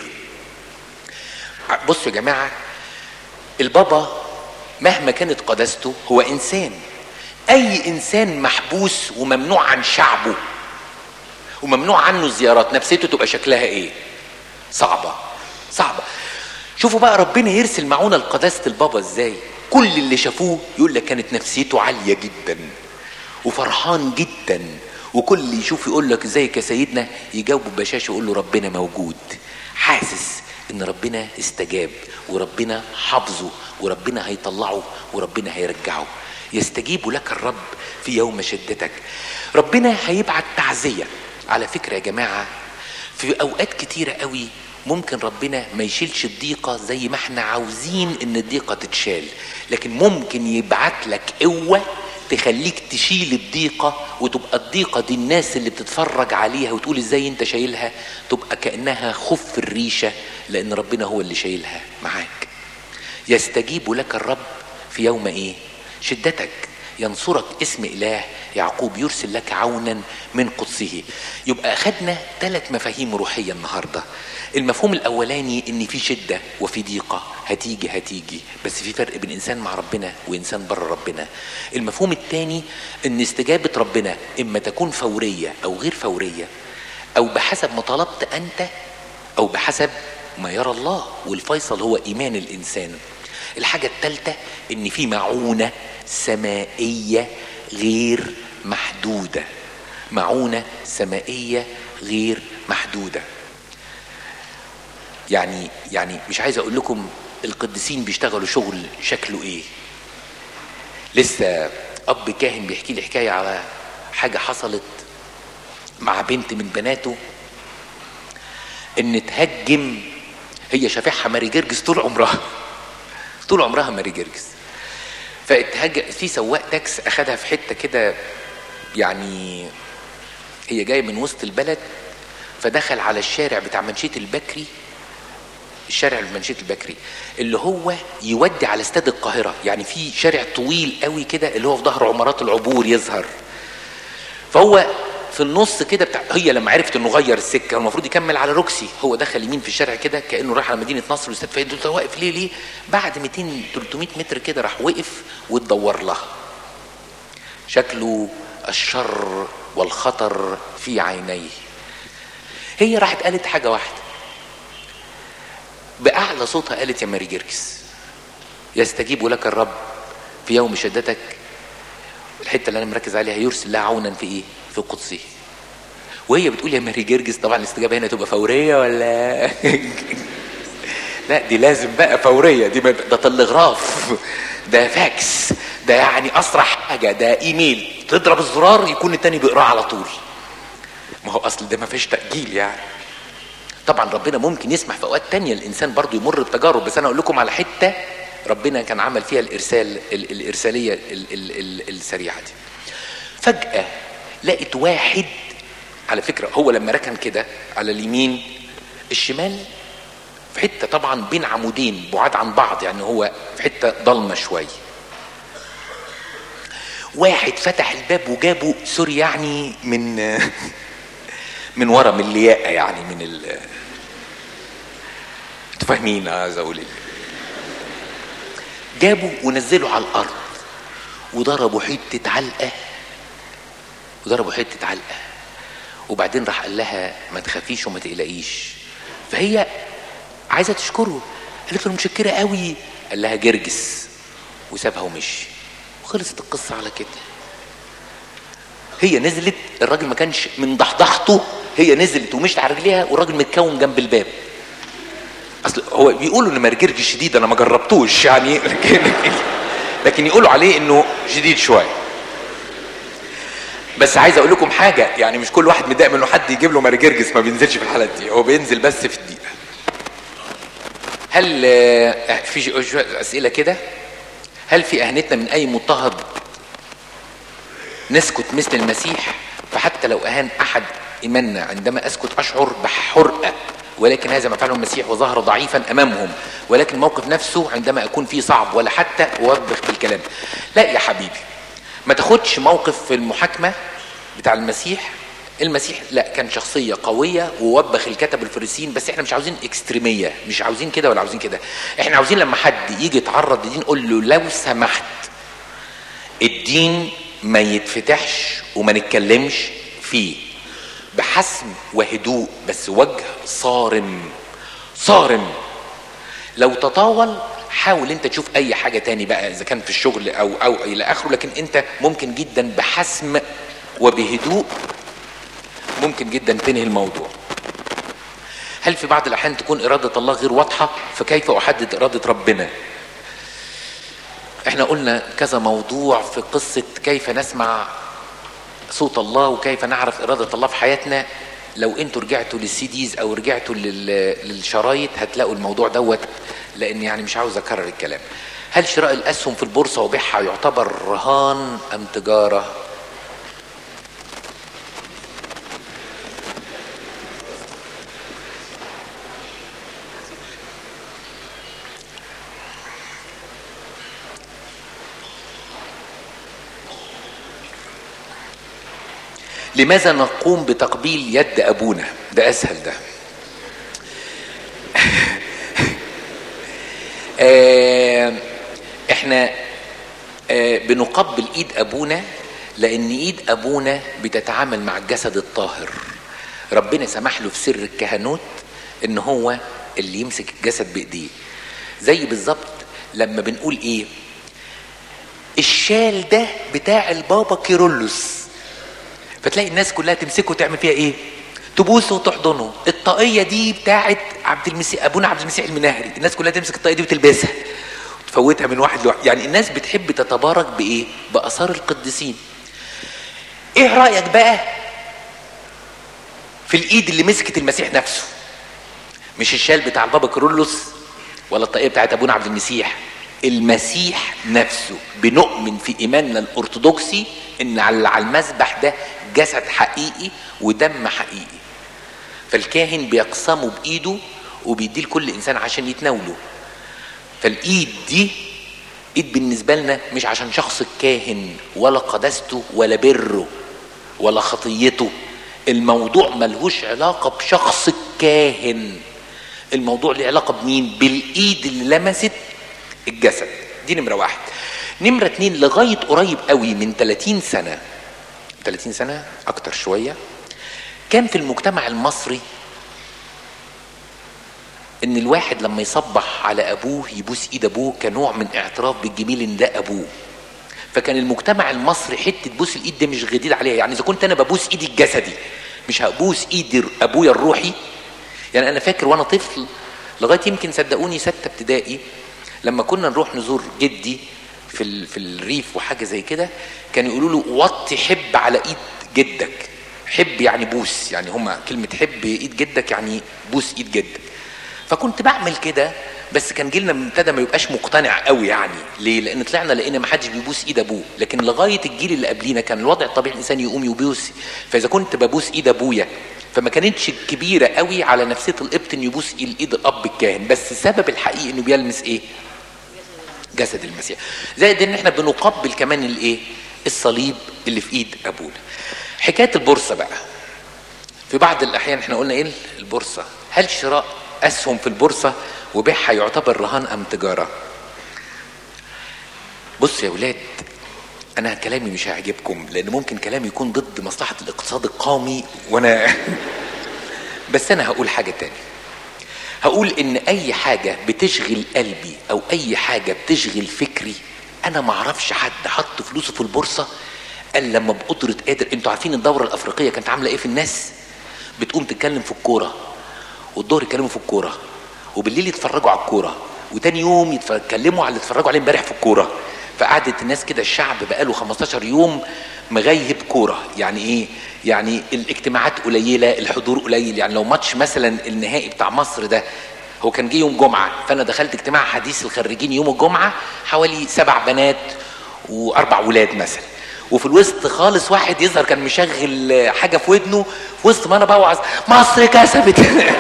Speaker 1: بصوا يا جماعة البابا مهما كانت قداسته هو انسان اي انسان محبوس وممنوع عن شعبه وممنوع عنه الزيارات نفسيته تبقى شكلها ايه صعبة صعبة شوفوا بقى ربنا يرسل معونا لقداسة البابا ازاي كل اللي شافوه يقول لك كانت نفسيته عالية جدا وفرحان جدا وكل اللي يشوف يقول لك ازيك يا سيدنا يجاوبه ببشاشه يقول له ربنا موجود حاسس ان ربنا استجاب وربنا حافظه وربنا هيطلعه وربنا هيرجعه يستجيب لك الرب في يوم شدتك ربنا هيبعت تعزيه على فكره يا جماعه في اوقات كتيره قوي ممكن ربنا ما يشيلش الضيقه زي ما احنا عاوزين ان الضيقه تتشال لكن ممكن يبعت لك قوه تخليك تشيل الضيقه وتبقى الضيقه دي الناس اللي بتتفرج عليها وتقول ازاي انت شايلها تبقى كانها خف الريشه لان ربنا هو اللي شايلها معاك يستجيب لك الرب في يوم ايه شدتك ينصرك اسم اله يعقوب يرسل لك عونا من قدسه يبقى اخدنا ثلاث مفاهيم روحيه النهارده المفهوم الاولاني ان في شده وفي ضيقه هتيجي هتيجي بس في فرق بين انسان مع ربنا وانسان بره ربنا المفهوم الثاني ان استجابه ربنا اما تكون فوريه او غير فوريه او بحسب ما طلبت انت او بحسب ما يرى الله والفيصل هو ايمان الانسان الحاجه الثالثه ان في معونه سمائيه غير محدوده معونه سمائيه غير محدوده يعني يعني مش عايز اقول لكم القديسين بيشتغلوا شغل شكله ايه لسه اب كاهن بيحكي لي حكايه على حاجه حصلت مع بنت من بناته ان تهجم هي شافعها ماري جرجس طول عمرها طول عمرها ماري جرجس فاتهج في سواق تاكس اخدها في حته كده يعني هي جايه من وسط البلد فدخل على الشارع بتاع منشيه البكري الشارع المنشيه البكري اللي هو يودي على استاد القاهره يعني في شارع طويل قوي كده اللي هو في ظهر عمارات العبور يظهر فهو في النص كده بتاع هي لما عرفت انه غير السكه المفروض يكمل على روكسي هو دخل يمين في الشارع كده كانه رايح على مدينه نصر والاستاد فايد قلت له واقف ليه ليه بعد 200 300 متر كده راح وقف واتدور لها شكله الشر والخطر في عينيه هي راحت قالت حاجه واحده باعلى صوتها قالت يا ماري جرجس يستجيب لك الرب في يوم شدتك الحته اللي انا مركز عليها يرسل لها عونا في ايه في قدسه وهي بتقول يا ماري جرجس طبعا الاستجابه هنا تبقى فوريه ولا لا دي لازم بقى فوريه دي ما- ده تلغراف ده فاكس ده يعني اسرع حاجه ده ايميل تضرب الزرار يكون التاني بيقراه على طول ما هو اصل ده ما فيش تاجيل يعني طبعا ربنا ممكن يسمح في اوقات تانية الانسان برضو يمر بتجارب بس انا اقول لكم على حته ربنا كان عمل فيها الارسال ال- الارساليه ال- ال- ال- السريعه دي فجاه لقيت واحد على فكره هو لما ركن كده على اليمين الشمال في حته طبعا بين عمودين بعاد عن بعض يعني هو في حته ضلمه شويه واحد فتح الباب وجابه سوري يعني من من ورا من الياقه يعني من ال انتوا فاهمين عايز اقول ايه جابه ونزله على الارض وضربوا حته علقه وضربوا حته علقه وبعدين راح قال لها ما تخافيش وما تقلقيش فهي عايزه تشكره قالت له متشكره قوي قال لها جرجس وسابها ومشي وخلصت القصه على كده هي نزلت الراجل ما كانش من ضحضحته هي نزلت ومشت على رجليها والراجل متكون جنب الباب اصل هو بيقولوا ان مرجرج شديد انا ما جربتوش يعني لكن لكن يقولوا عليه انه شديد شويه بس عايز اقول لكم حاجه يعني مش كل واحد متضايق منه حد يجيب له مرجرجس ما بينزلش في الحالات دي هو بينزل بس في الدقيقه هل آه، في شوية اسئله كده هل في اهانتنا من اي مضطهد نسكت مثل المسيح فحتى لو اهان احد ايماننا عندما اسكت اشعر بحرقه ولكن هذا ما فعله المسيح وظهر ضعيفا امامهم ولكن الموقف نفسه عندما اكون فيه صعب ولا حتى اوبخ بالكلام لا يا حبيبي ما تاخدش موقف في المحاكمه بتاع المسيح المسيح لا كان شخصية قوية ووبخ الكتب الفريسيين بس احنا مش عاوزين اكستريمية مش عاوزين كده ولا عاوزين كده احنا عاوزين لما حد يجي يتعرض لدين نقول له لو سمحت الدين ما يتفتحش وما نتكلمش فيه بحسم وهدوء بس وجه صارم صارم لو تطاول حاول انت تشوف اي حاجه تاني بقى اذا كان في الشغل او او الى اخره لكن انت ممكن جدا بحسم وبهدوء ممكن جدا تنهي الموضوع هل في بعض الاحيان تكون اراده الله غير واضحه فكيف احدد اراده ربنا احنا قلنا كذا موضوع في قصه كيف نسمع صوت الله وكيف نعرف اراده الله في حياتنا لو انتوا رجعتوا للسي ديز او رجعتوا لل- للشرايط هتلاقوا الموضوع دوت لان يعني مش عاوز اكرر الكلام هل شراء الاسهم في البورصه وبيعها يعتبر رهان ام تجاره لماذا نقوم بتقبيل يد ابونا ده اسهل ده آه، احنا آه، بنقبل ايد ابونا لان ايد ابونا بتتعامل مع الجسد الطاهر ربنا سمح له في سر الكهنوت ان هو اللي يمسك الجسد بايديه زي بالظبط لما بنقول ايه الشال ده بتاع البابا كيرلس فتلاقي الناس كلها تمسكه وتعمل فيها ايه تبوسه وتحضنه الطاقيه دي بتاعت عبد المسيح ابونا عبد المسيح المنهري الناس كلها تمسك الطاقيه دي وتلبسها وتفوتها من واحد لواحد يعني الناس بتحب تتبارك بايه باثار القديسين ايه رايك بقى في الايد اللي مسكت المسيح نفسه مش الشال بتاع البابا كيرلس ولا الطاقيه بتاعت ابونا عبد المسيح المسيح نفسه بنؤمن في ايماننا الارثوذكسي ان على على المذبح ده جسد حقيقي ودم حقيقي فالكاهن بيقسمه بايده وبيديه لكل انسان عشان يتناوله فالايد دي ايد بالنسبه لنا مش عشان شخص الكاهن ولا قداسته ولا بره ولا خطيته الموضوع ملهوش علاقة بشخص الكاهن الموضوع له علاقة بمين بالايد اللي لمست الجسد دي نمرة واحد نمرة اتنين لغاية قريب قوي من 30 سنة 30 سنة اكتر شوية كان في المجتمع المصري ان الواحد لما يصبح على ابوه يبوس ايد ابوه كنوع من اعتراف بالجميل ان ده ابوه فكان المجتمع المصري حته بوس الايد ده مش جديد عليها يعني اذا كنت انا ببوس ايدي الجسدي مش هبوس ايد ابويا الروحي يعني انا فاكر وانا طفل لغايه يمكن صدقوني سته ابتدائي لما كنا نروح نزور جدي في ال... في الريف وحاجه زي كده كانوا يقولوا له وطي حب على ايد جدك حب يعني بوس يعني هما كلمه حب ايد جدك يعني بوس ايد جدك فكنت بعمل كده بس كان جيلنا ابتدى ما يبقاش مقتنع قوي يعني ليه لان طلعنا لقينا ما حدش بيبوس ايد ابوه لكن لغايه الجيل اللي قبلينا كان الوضع الطبيعي الانسان يقوم يبوس فاذا كنت ببوس ايد ابويا فما كانتش كبيره قوي على نفسيه القبط انه يبوس ايد الاب الكاهن بس السبب الحقيقي انه بيلمس ايه جسد المسيح زائد ان احنا بنقبل كمان الايه الصليب اللي في ايد ابونا حكايه البورصه بقى في بعض الاحيان احنا قلنا ايه البورصه هل شراء اسهم في البورصه وبيعها يعتبر رهان ام تجاره بص يا ولاد انا كلامي مش هيعجبكم لان ممكن كلامي يكون ضد مصلحه الاقتصاد القومي وانا بس انا هقول حاجه تاني هقول ان اي حاجه بتشغل قلبي او اي حاجه بتشغل فكري انا ما اعرفش حد حط فلوسه في البورصه الا لما بقدره قادر انتوا عارفين الدوره الافريقيه كانت عامله ايه في الناس بتقوم تتكلم في الكوره والظهر يتكلموا في الكوره وبالليل يتفرجوا على الكوره وتاني يوم يتكلموا على اللي اتفرجوا عليه امبارح في الكوره فقعدت الناس كده الشعب بقاله 15 يوم مغيب كوره يعني ايه يعني الاجتماعات قليله الحضور قليل يعني لو ماتش مثلا النهائي بتاع مصر ده هو كان جه يوم جمعه فانا دخلت اجتماع حديث الخريجين يوم الجمعه حوالي سبع بنات واربع ولاد مثلا وفي الوسط خالص واحد يظهر كان مشغل حاجه في ودنه في وسط ما انا بوعظ مصر كسبت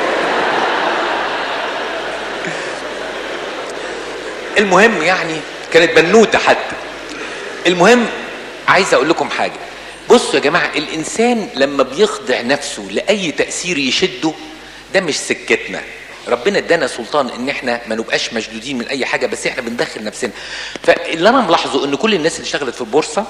Speaker 1: المهم يعني كانت بنوته حتى المهم عايز اقول لكم حاجه بصوا يا جماعه الانسان لما بيخضع نفسه لاي تاثير يشده ده مش سكتنا ربنا ادانا سلطان ان احنا ما نبقاش مشدودين من اي حاجه بس احنا بندخل نفسنا فاللي انا ملاحظه ان كل الناس اللي اشتغلت في البورصه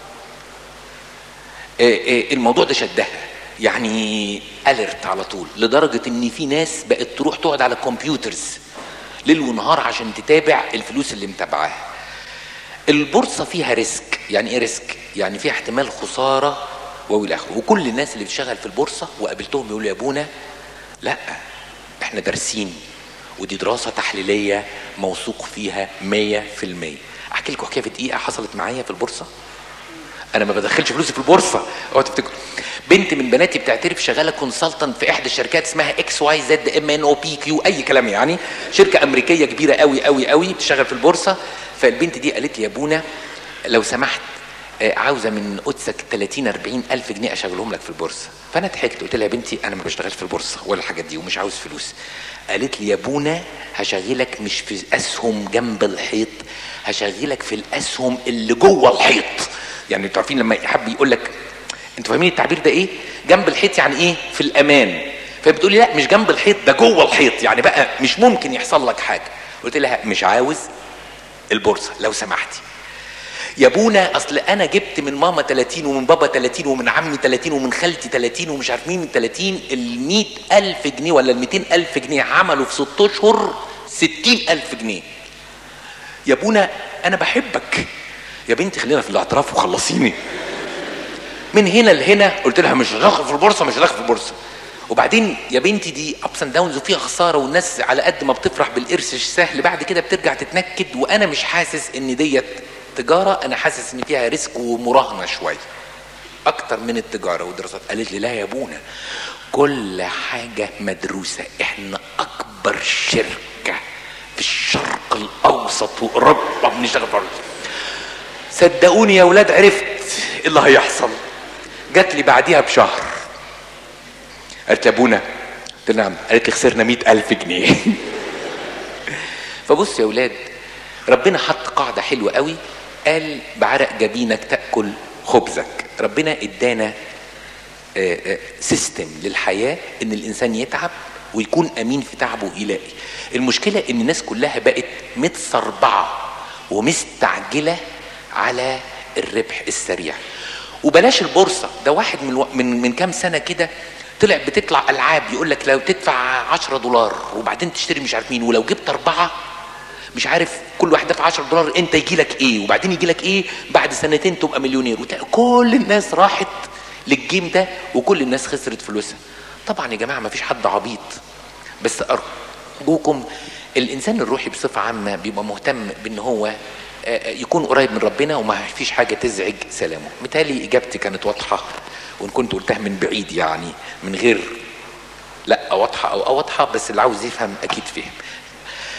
Speaker 1: الموضوع ده شدها يعني الرت على طول لدرجه ان في ناس بقت تروح تقعد على الكمبيوترز ليل ونهار عشان تتابع الفلوس اللي متابعاها البورصه فيها ريسك يعني ايه ريسك يعني فيها احتمال خساره والى اخره وكل الناس اللي بتشتغل في البورصه وقابلتهم يقولوا يا ابونا لا احنا دارسين ودي دراسه تحليليه موثوق فيها 100% احكي لكم حكايه في دقيقه حصلت معايا في البورصه انا ما بدخلش فلوسي في البورصه اوعوا تفتكروا بنت من بناتي بتعترف شغاله كونسلتنت في احدى الشركات اسمها اكس واي زد ام ان او بي كيو اي كلام يعني شركه امريكيه كبيره قوي قوي قوي بتشتغل في البورصه فالبنت دي قالت لي يا ابونا لو سمحت عاوزه من قدسك 30 40 الف جنيه اشغلهم لك في البورصه فانا ضحكت قلت لها يا بنتي انا ما بشتغلش في البورصه ولا الحاجات دي ومش عاوز فلوس قالت لي يا ابونا هشغلك مش في اسهم جنب الحيط هشغلك في الاسهم اللي جوه الحيط يعني انتوا عارفين لما حد يقول لك انتوا فاهمين التعبير ده ايه جنب الحيط يعني ايه في الامان فبتقول لي لا مش جنب الحيط ده جوه الحيط يعني بقى مش ممكن يحصل لك حاجه قلت لها مش عاوز البورصه لو سمحتي يا ابونا اصل انا جبت من ماما 30 ومن بابا 30 ومن عمي 30 ومن خالتي 30 ومش عارف مين 30 ال 100000 جنيه ولا ال 200000 جنيه عملوا في 6 اشهر 60000 جنيه يا ابونا انا بحبك يا بنتي خلينا في الاعتراف وخلصيني من هنا لهنا قلت لها مش هدخل في البورصه مش هدخل في البورصه وبعدين يا بنتي دي ابس اند داونز وفيها خساره والناس على قد ما بتفرح بالقرش سهل بعد كده بترجع تتنكد وانا مش حاسس ان ديت تجاره انا حاسس ان فيها ريسك ومراهنه شويه اكتر من التجاره والدراسات قالت لي لا يا ابونا كل حاجه مدروسه احنا اكبر شركه في الشرق الاوسط واوروبا بنشتغل في صدقوني يا ولاد عرفت ايه اللي هيحصل جات لي بعديها بشهر قالت لي ابونا قلت نعم قالت لي خسرنا مئة ألف جنيه فبص يا ولاد ربنا حط قاعدة حلوة قوي قال بعرق جبينك تأكل خبزك ربنا ادانا سيستم للحياه ان الانسان يتعب ويكون امين في تعبه يلاقي المشكله ان الناس كلها بقت متسربعه ومستعجله على الربح السريع وبلاش البورصه ده واحد من الو... من من كام سنه كده طلع بتطلع العاب يقول لك لو تدفع 10 دولار وبعدين تشتري مش عارف مين ولو جبت اربعه مش عارف كل واحد دفع 10 دولار انت يجي لك ايه وبعدين يجي لك ايه بعد سنتين تبقى مليونير وت... كل الناس راحت للجيم ده وكل الناس خسرت فلوسها طبعا يا جماعه ما فيش حد عبيط بس ارجوكم الانسان الروحي بصفه عامه بيبقى مهتم بان هو يكون قريب من ربنا وما فيش حاجه تزعج سلامه متهيألي اجابتي كانت واضحه وان كنت قلتها من بعيد يعني من غير لا واضحه او واضحه بس اللي عاوز يفهم اكيد فهم